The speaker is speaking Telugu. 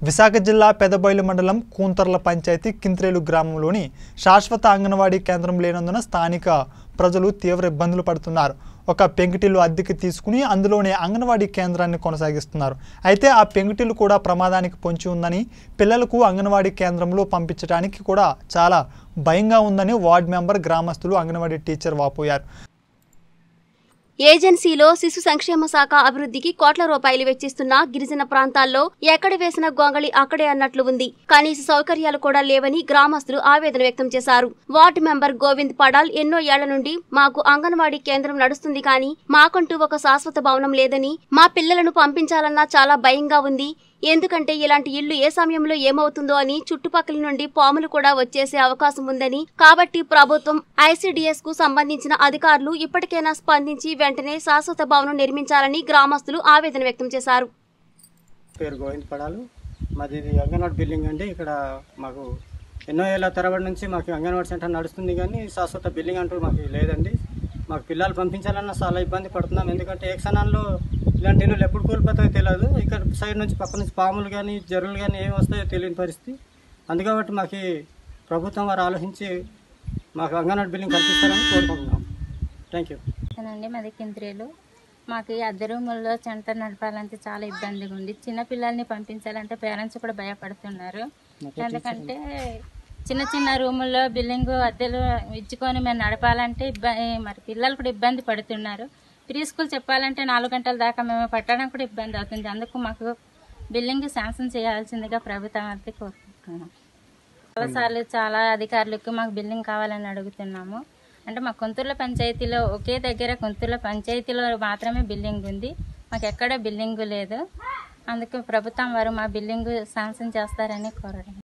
విశాఖ జిల్లా పెదబయలు మండలం కూంతర్ల పంచాయతీ కింత్రేలు గ్రామంలోని శాశ్వత అంగన్వాడీ కేంద్రం లేనందున స్థానిక ప్రజలు తీవ్ర ఇబ్బందులు పడుతున్నారు ఒక పెంకుటిల్లు అద్దెకి తీసుకుని అందులోనే అంగన్వాడీ కేంద్రాన్ని కొనసాగిస్తున్నారు అయితే ఆ పెంకుటిల్లు కూడా ప్రమాదానికి పొంచి ఉందని పిల్లలకు అంగన్వాడీ కేంద్రంలో పంపించడానికి కూడా చాలా భయంగా ఉందని వార్డు మెంబర్ గ్రామస్తులు అంగన్వాడీ టీచర్ వాపోయారు ఏజెన్సీలో శిశు సంక్షేమ శాఖ అభివృద్ధికి కోట్ల రూపాయలు వెచ్చిస్తున్న గిరిజన ప్రాంతాల్లో ఎక్కడ వేసిన గొంగళి అక్కడే అన్నట్లు ఉంది కనీస సౌకర్యాలు కూడా లేవని గ్రామస్తులు ఆవేదన వ్యక్తం చేశారు వార్డు మెంబర్ గోవింద్ పడాల్ ఎన్నో ఏళ్ల నుండి మాకు అంగన్వాడీ కేంద్రం నడుస్తుంది కానీ మాకంటూ ఒక శాశ్వత భవనం లేదని మా పిల్లలను పంపించాలన్నా చాలా భయంగా ఉంది ఎందుకంటే ఇలాంటి ఇల్లు ఏ సమయంలో ఏమవుతుందో అని చుట్టుపక్కల నుండి పాములు కూడా వచ్చేసే అవకాశం ఉందని కాబట్టి ప్రభుత్వం ఐసీడీఎస్ కు సంబంధించిన అధికారులు ఇప్పటికైనా స్పందించి వెంటనే శాశ్వత భవనం నిర్మించాలని గ్రామస్తులు ఆవేదన వ్యక్తం చేశారు పేరు గోవింద్ పడాలు మాది ఇది అంగన్వాడీ బిల్డింగ్ అండి ఇక్కడ మాకు ఎన్నో ఏళ్ళ తరబడి నుంచి మాకు అంగన్వాడీ సెంటర్ నడుస్తుంది కానీ శాశ్వత బిల్డింగ్ అంటూ మాకు లేదండి మాకు పిల్లలు పంపించాలన్నా చాలా ఇబ్బంది పడుతున్నాం ఎందుకంటే ఏ క్షణాల్లో ఇలాంటి ఇల్లు ఎప్పుడు కోల్పోతాయో తెలియదు ఇక్కడ సైడ్ నుంచి పక్క నుంచి పాములు కానీ జరువులు కానీ ఏమి వస్తాయో తెలియని పరిస్థితి అందుకబట్టి మాకు ఈ ప్రభుత్వం వారు ఆలోచించి మాకు అంగన్వాడీ బిల్డింగ్ కల్పిస్తారని కోరుకుంటున్నాం థ్యాంక్ యూ అండి మాది కింద్రేలు మాకు ఈ అద్దె రూముల్లో సెంటర్ నడపాలంటే చాలా ఇబ్బందిగా ఉంది చిన్న పిల్లల్ని పంపించాలంటే పేరెంట్స్ కూడా భయపడుతున్నారు ఎందుకంటే చిన్న చిన్న రూముల్లో బిల్డింగ్ అద్దెలు ఇచ్చుకొని మేము నడపాలంటే ఇబ్బంది మరి పిల్లలు కూడా ఇబ్బంది పడుతున్నారు ప్రీ స్కూల్ చెప్పాలంటే నాలుగు గంటల దాకా మేము పట్టడం కూడా ఇబ్బంది అవుతుంది అందుకు మాకు బిల్డింగ్ శాంక్షన్ చేయాల్సిందిగా ప్రభుత్వం అయితే కోరుకుంటున్నాం చాలాసార్లు చాలా అధికారులకు మాకు బిల్డింగ్ కావాలని అడుగుతున్నాము అంటే మా కొంతూర్ల పంచాయతీలో ఒకే దగ్గర కొంతూర్ల పంచాయతీలో మాత్రమే బిల్డింగ్ ఉంది మాకు ఎక్కడ బిల్డింగ్ లేదు అందుకు ప్రభుత్వం వారు మా బిల్డింగ్ శాంక్షన్ చేస్తారని కోరడం